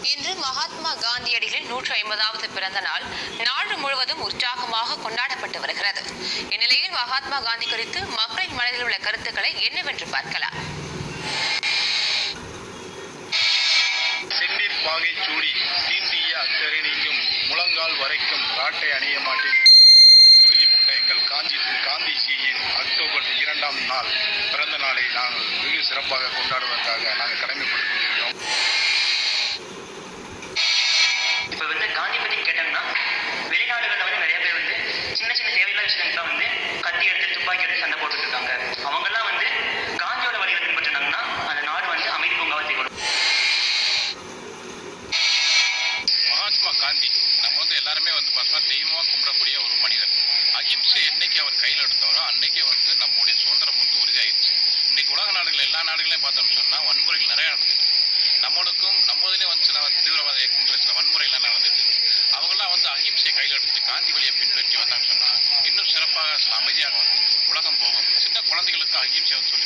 இன்று மகாத்மா காந்தியடிகளின் நூற்றி ஐம்பதாவது பிறந்த நாள் நாடு முழுவதும் உற்சாகமாக கொண்டாடப்பட்டு வருகிறது இந்நிலையில் மகாத்மா காந்தி குறித்து மக்களின் மனதில் உள்ள கருத்துக்களை என்னவென்று பார்க்கலாம் செந்நீர் பாகை சூடி தீண்டிய அக்கறை நீங்கும் முழங்கால் வரைக்கும் ராட்டை அணிய மாட்டேன் உறுதி பூண்ட எங்கள் காஞ்சி காந்திஜியின் அக்டோபர் இரண்டாம் நாள் பிறந்த நாளை நாங்கள் வெகு சிறப்பாக கொண்டாடுவதற்காக நாங்கள் கடமைப்பட்டுக் கொண்டிருக்கிறோம் இப்ப வந்து காந்தி பத்தி கேட்டோம்னா வெளிநாடுகள்ல வந்து நிறைய பேர் வந்து சின்ன சின்ன தேவையில்லாத விஷயங்களுக்குலாம் வந்து கத்தி எடுத்து துப்பாக்கி எடுத்து சண்டை போட்டுட்டு இருக்காங்க அவங்கெல்லாம் வந்து காந்தியோட வழியை பின்பற்றினாங்கன்னா அந்த நாடு வந்து அமைதி பூங்காவை திகழும் மகாத்மா காந்தி நம்ம வந்து எல்லாருமே வந்து பார்த்தா தெய்வமா கும்பிடக்கூடிய ஒரு மனிதர் அகிம்சை என்னைக்கு அவர் கையில் எடுத்தாரோ அன்னைக்கே வந்து நம்முடைய சுதந்திரம் வந்து உறுதியாயிடுச்சு இன்னைக்கு உலக நாடுகள் எல்லா நாடுகளையும் பார்த்தோம்னு சொன்னா வன்முறைகள் நிறைய நடந்துட்டு இருக்கு. நம்மளுக்கும் நம்ம இதுலயும் வந்து சில தீவிரவாத இயக்கங்கள் சில வன்முறைகள் நடந்துட்டு இருக்கு. அவங்கெல்லாம் வந்து அகிம்சை கையில் எடுத்து காந்தி வழியை பின்பற்றி வந்தாங்கன்னு சொன்னா இன்னும் சிறப்பாக சில அமைதியாக வந்து உலகம் போகும் சின்ன குழந்தைகளுக்கு அகிம்சை வந்து சொல்லி